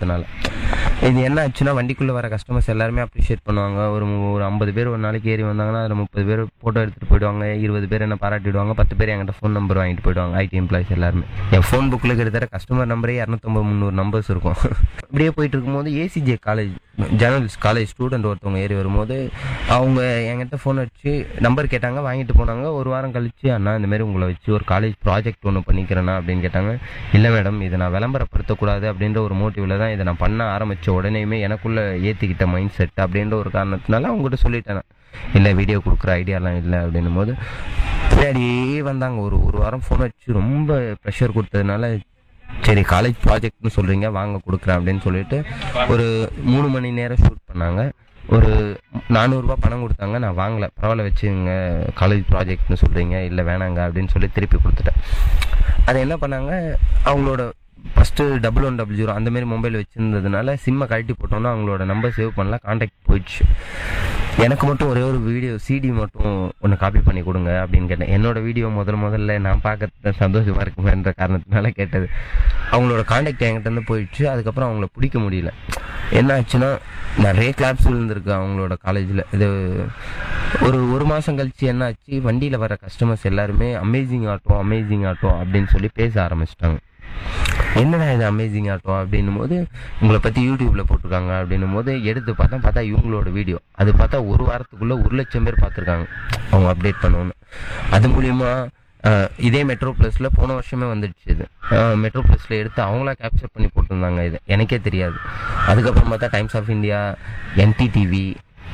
காரணத்தினால இது என்ன ஆச்சுன்னா வண்டிக்குள்ளே வர கஸ்டமர்ஸ் எல்லாருமே அப்ரிஷியேட் பண்ணுவாங்க ஒரு மு- ஒரு ஐம்பது பேர் ஒரு நாளைக்கு ஏறி வந்தாங்கன்னா அதில் முப்பது பேர் ஃபோட்டோ எடுத்துகிட்டு போயிடுவாங்க இருபது பேர் என்ன பாராட்டிடுவாங்க பத்து பேர் என்கிட்ட ஃபோன் நம்பர் வாங்கிட்டு போயிடுவாங்க ஐடி எம்ப்ளாயிஸ் எல்லாருமே என் ஃபோன் புக்கில் கிட்டத்தட்ட கஸ்டமர் நம்பரே இரநூத்தம்பது முந்நூறு நம்பர்ஸ் இருக்கும் இப்படியே போயிட்டு இருக்கும்போது ACJ college journalist college student ஒருத்தவங்க ஏறி வரும்போது அவங்க என்கிட்ட ஃபோன் அடிச்சு நம்பர் கேட்டாங்க வாங்கிட்டு போனாங்க ஒரு வாரம் கழிச்சு அண்ணா இந்த மாதிரி உங்களை வச்சு ஒரு காலேஜ் ப்ராஜெக்ட் ஒன்று பண்ணிக்கிறேன்னா அப்படின்னு கேட்டாங்க இல்லை மேடம் இதை நான் விளம்பரப்படுத்தக்கூடாது அப்படின்ற ஒரு மோட்டிவில் தான் இதை நான் பண்ண ஆரம்பித்த உடனேயுமே எனக்குள்ளே ஏற்றிக்கிட்ட மைண்ட் செட் அப்படின்ற ஒரு காரணத்தினால அவங்ககிட்ட சொல்லிட்டேன் நான். இல்லை வீடியோ கொடுக்குற ஐடியாலாம் இல்லை அப்படின்னும் போது பின்னாடியே வந்தாங்க ஒரு ஒரு வாரம் ஃபோன் வச்சு ரொம்ப ப்ரெஷர் கொடுத்ததுனால சரி காலேஜ் ப்ராஜெக்ட்னு சொல்கிறீங்க வாங்க கொடுக்குறேன் அப்படின்னு சொல்லிட்டு ஒரு மூணு மணி நேரம் ஷூட் பண்ணாங்க ஒரு நானூறுரூவா பணம் கொடுத்தாங்க நான் வாங்கலை பரவாயில்ல வச்சுங்க காலேஜ் ப்ராஜெக்ட்னு சொல்கிறீங்க இல்லை வேணாங்க அப்படின்னு சொல்லி திருப்பி கொடுத்துட்டேன் அதை என்ன பண்ணாங்க அவங்களோட first double one double zero அந்த மாதிரி மொபைல் வச்சுருந்ததுனால சிம்மை கழட்டி போட்டோன்னா அவங்களோட நம்பர் சேவ் பண்ணல காண்டாக்ட் போயிடுச்சு எனக்கு மட்டும் ஒரே ஒரு வீடியோ சிடி மட்டும் ஒன்று காப்பி பண்ணி கொடுங்க அப்படின்னு கேட்டேன் என்னோட வீடியோ முதல் முதல்ல நான் பார்க்கறது சந்தோஷமா இருக்குமேன்ற காரணத்தினால கேட்டது அவங்களோட காண்டாக்ட் என்கிட்ட இருந்து போயிடுச்சு அதுக்கப்புறம் அவங்கள பிடிக்க முடியல என்ன ஆச்சுன்னா நிறைய கிளாப்ஸ் விழுந்திருக்கு அவங்களோட காலேஜில் இது ஒரு ஒரு மாதம் கழிச்சு என்ன ஆச்சு வண்டியில் வர கஸ்டமர்ஸ் எல்லாருமே அமேசிங் ஆட்டோ அமேசிங் ஆட்டோ அப்படின்னு சொல்லி பேச ஆரம்பிச்சிட்டாங்க என்னடா இது அமேசிங் ஆட்டோ அப்படின்னும் போது உங்களை பற்றி யூடியூப்பில் போட்டிருக்காங்க அப்படின்னும் போது எடுத்து பார்த்தா பார்த்தா இவங்களோட வீடியோ அது பார்த்தா ஒரு வாரத்துக்குள்ளே ஒரு லட்சம் பேர் பார்த்துருக்காங்க அவங்க அப்டேட் பண்ணோன்னு அது மூலியமா அஹ், இதே மெட்ரோ ப்ளஸில் போன வருஷமே வந்துடுச்சு இது மெட்ரோ ப்ளஸில் எடுத்து அவங்களா கேப்சர் பண்ணி போட்டிருந்தாங்க இது எனக்கே தெரியாது அதுக்கப்புறம் பார்த்தா டைம்ஸ் ஆஃப் இந்தியா என்டிடிவி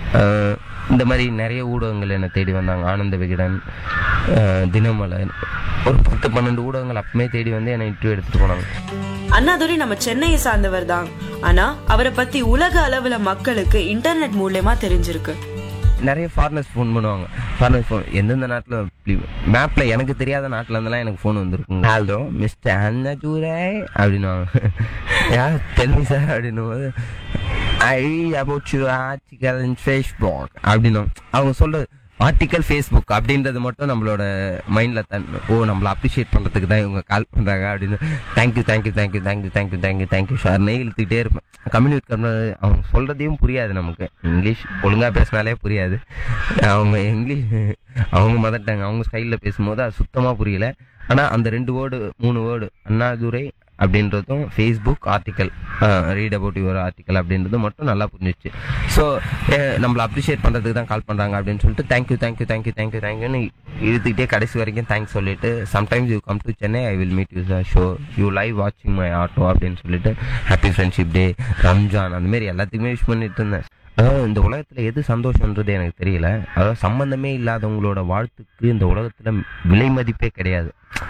இந்த மாதிரி நிறைய ஊடகங்கள் என்னை தேடி வந்தாங்க ஆனந்த விகடன் அஹ், தினமலர் ஒரு பத்து பன்னெண்டு ஊடகங்கள் அப்பமே தேடி வந்து என்னை இன்டர்வியூ எடுத்துகிட்டு போனாங்க அண்ணாதுரை நம்ம சென்னையை சார்ந்தவர் தான் ஆனா அவரை பத்தி உலக அளவுல மக்களுக்கு இன்டர்நெட் மூலியமா தெரிஞ்சிருக்கு நிறைய ஃபாரினர்ஸ் ஃபோன் பண்ணுவாங்க ஃபாரினர்ஸ் ஃபோன் எந்தெந்த நாட்டில் மேப்பில் எனக்கு தெரியாத நாட்டில் இருந்தெல்லாம் எனக்கு ஃபோன் வந்திருக்குங்க ஹலோ மிஸ்டர் அண்ணா ஜூரே அப்படின்னுவாங்க யார் தெல்வி சார் அப்படின்னும் போது I about you article in Facebook அப்படின்னும் அவங்க சொல்றது ஆர்டிக்கல் ஃபேஸ்புக் அப்படின்றது மட்டும் நம்மளோட மைண்டில் தன் ஓ நம்மளை அப்ரிஷியேட் பண்ணுறதுக்கு தான் இவங்க கால் பண்ணுறாங்க அப்படின்னு thank you thank you thank you thank you thank you thank you thank you sir நெய் இழுத்துக்கிட்டே இருப்பேன் கம்யூனிகேட் பண்ண அவங்க சொல்கிறதையும் புரியாது நமக்கு இங்கிலீஷ் ஒழுங்காக பேசினாலே புரியாது அவங்க இங்கிலீஷ் அவங்க மதர் டங் அவங்க ஸ்டைலில் பேசும்போது அது சுத்தமாக புரியல ஆனால் அந்த ரெண்டு வேர்டு மூணு வேர்டு அண்ணாதுரை அப்படின்றதும் Facebook article read about your article அப்படின்றது மட்டும் நல்லா புரிஞ்சிச்சு ஸோ நம்மளை அப்ரிஷியேட் பண்ணுறதுக்கு தான் கால் பண்ணுறாங்க அப்படின்னு சொல்லிட்டு தேங்க்யூ தேங்க்யூ தேங்க்யூ தேங்க்யூ தேங்க்யூன்னு இழுத்துக்கிட்டே கடைசி வரைக்கும் தேங்க்ஸ் சொல்லிட்டு sometimes you come to Chennai I will meet you the show you live வாட்சிங் மை ஆட்டோ அப்படின்னு சொல்லிட்டு ஹாப்பி ஃப்ரெண்ட்ஷிப் டே ரம்ஜான் அந்த மாதிரி எல்லாத்துக்குமே விஷ் பண்ணிட்டு இருந்தேன் அதாவது இந்த உலகத்தில் எது சந்தோஷன்றது எனக்கு தெரியல அதாவது சம்பந்தமே இல்லாதவங்களோட வாழ்த்துக்கு இந்த உலகத்தில் விலை மதிப்பே கிடையாது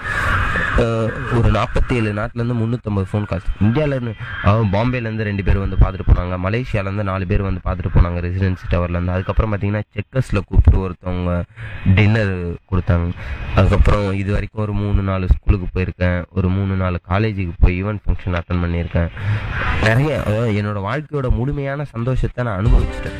அஹ் ஒரு நாற்பத்தி ஏழு நாட்டிலேருந்து முந்நூற்றம்பது ஃபோன் கால்ஸ் இந்தியாவிலேருந்து பாம்பேலேருந்து ரெண்டு பேர் வந்து பார்த்துட்டு போனாங்க மலேசியாலேருந்து நாலு பேர் வந்து பார்த்துட்டு போனாங்க ரெசிடென்சி டவர்லேருந்து அதுக்கப்புறம் பார்த்தீங்கன்னா செக்கர்ஸில் கூப்பிட்டு ஒருத்தவங்க டின்னர் கொடுத்தாங்க அதுக்கப்புறம் இது வரைக்கும் ஒரு மூணு நாலு ஸ்கூலுக்கு போயிருக்கேன் ஒரு மூணு நாலு காலேஜுக்கு போய் ஈவென்ட் ஃபங்க்ஷன் அட்டன் பண்ணியிருக்கேன் நிறைய அதாவது என்னோட வாழ்க்கையோட முழுமையான சந்தோஷத்தை நான் அனுபவிச்சிட்டேன்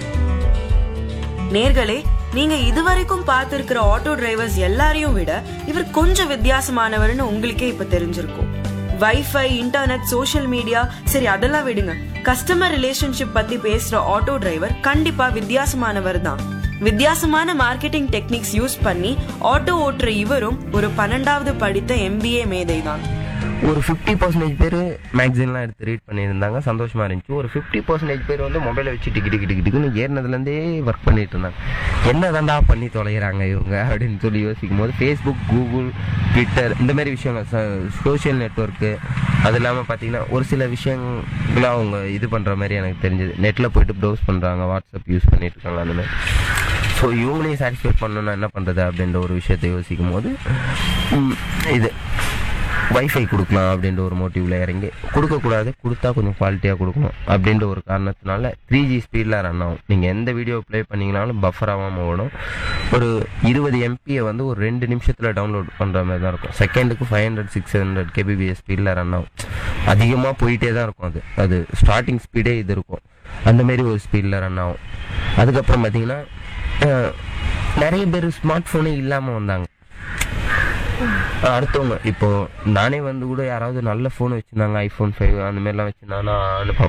நேர்களே நீங்க இதுவரைக்கும் பார்த்திருக்கிற ஆட்டோ டிரைவர்ஸ் எல்லாரையும் விட இவர் கொஞ்சம் வித்தியாசமானவர்னு உங்களுக்கே இப்ப தெரிஞ்சிருக்கும் வைஃபை இன்டர்நெட் சோஷியல் மீடியா சரி அதெல்லாம் விடுங்க கஸ்டமர் ரிலேஷன்ஷிப் பத்தி பேசுற ஆட்டோ டிரைவர் கண்டிப்பா வித்தியாசமானவர் தான் வித்தியாசமான மார்க்கெட்டிங் டெக்னிக்ஸ் யூஸ் பண்ணி ஆட்டோ ஓட்டுற இவரும் ஒரு பன்னெண்டாவது படித்த எம்பிஏ மேதை தான் ஒரு ஃபிஃப்டி பர்சன்டேஜ் பேர் மேக்சின்லாம் எடுத்து ரீட் பண்ணியிருந்தாங்க சந்தோஷமா இருந்துச்சு ஒரு ஃபிஃப்டி பர்சன்டேஜ் பேர் வந்து மொபைலை வச்சு டிக்கி டிக்கி டிக்கி டிக்குன்னு ஏறினதுலேருந்தே ஒர்க் பண்ணிட்டு இருந்தாங்க என்ன தாண்டா பண்ணி தொலைகிறாங்க இவங்க அப்படின்னு சொல்லி யோசிக்கும் போது ஃபேஸ்புக் கூகுள் ட்விட்டர் இந்த மாதிரி விஷயங்கள் சோஷியல் நெட்ஒர்க்கு அது இல்லாமல் பார்த்தீங்கன்னா ஒரு சில விஷயங்களை அவங்க இது பண்ணுற மாதிரி எனக்கு தெரிஞ்சது நெட்டில் போயிட்டு ப்ரௌஸ் பண்ணுறாங்க வாட்ஸ்அப் யூஸ் பண்ணிட்டு இருக்காங்க அந்த மாதிரி ஸோ இவங்களையும் சாட்டிஸ்ஃபை பண்ணணும்னா என்ன பண்ணுறது அப்படின்ற ஒரு விஷயத்தை யோசிக்கும் போது ம், இது வைஃபை கொடுக்கலாம் அப்படின்ற ஒரு மோட்டிவ்ல இறங்கி கொடுக்கக்கூடாது கொடுத்தா கொஞ்சம் குவாலிட்டியாக கொடுக்கணும் அப்படின்ற ஒரு காரணத்தினால த்ரீ ஜி ஸ்பீடில் ரன் ஆகும் நீங்கள் எந்த வீடியோ ப்ளே பண்ணீங்கனாலும் பஃபர் ஆகாமல் ஓடும் ஒரு இருபது எம்பியை வந்து ஒரு ரெண்டு நிமிஷத்தில் டவுன்லோட் பண்ணுற மாதிரி தான் இருக்கும் செகண்டுக்கு five hundred six hundred KBPS ஸ்பீடில் ரன் ஆகும் அதிகமாக போயிட்டே தான் இருக்கும் அது அது ஸ்டார்டிங் ஸ்பீடே இது இருக்கும் அந்த மாதிரி ஒரு ஸ்பீடில் ரன் ஆகும் அதுக்கப்புறம் பார்த்தீங்கன்னா அஹ், நிறைய பேர் ஸ்மார்ட் ஃபோனே இல்லாமல் வந்தாங்க அடுத்தவங்க இப்போ நானே வந்து கூட யாராவது நல்ல ஃபோன் வச்சிருந்தாங்க ஐஃபோன் ஃபைவ் அந்த மாதிரிலாம் வச்சிருந்தாங்கன்னா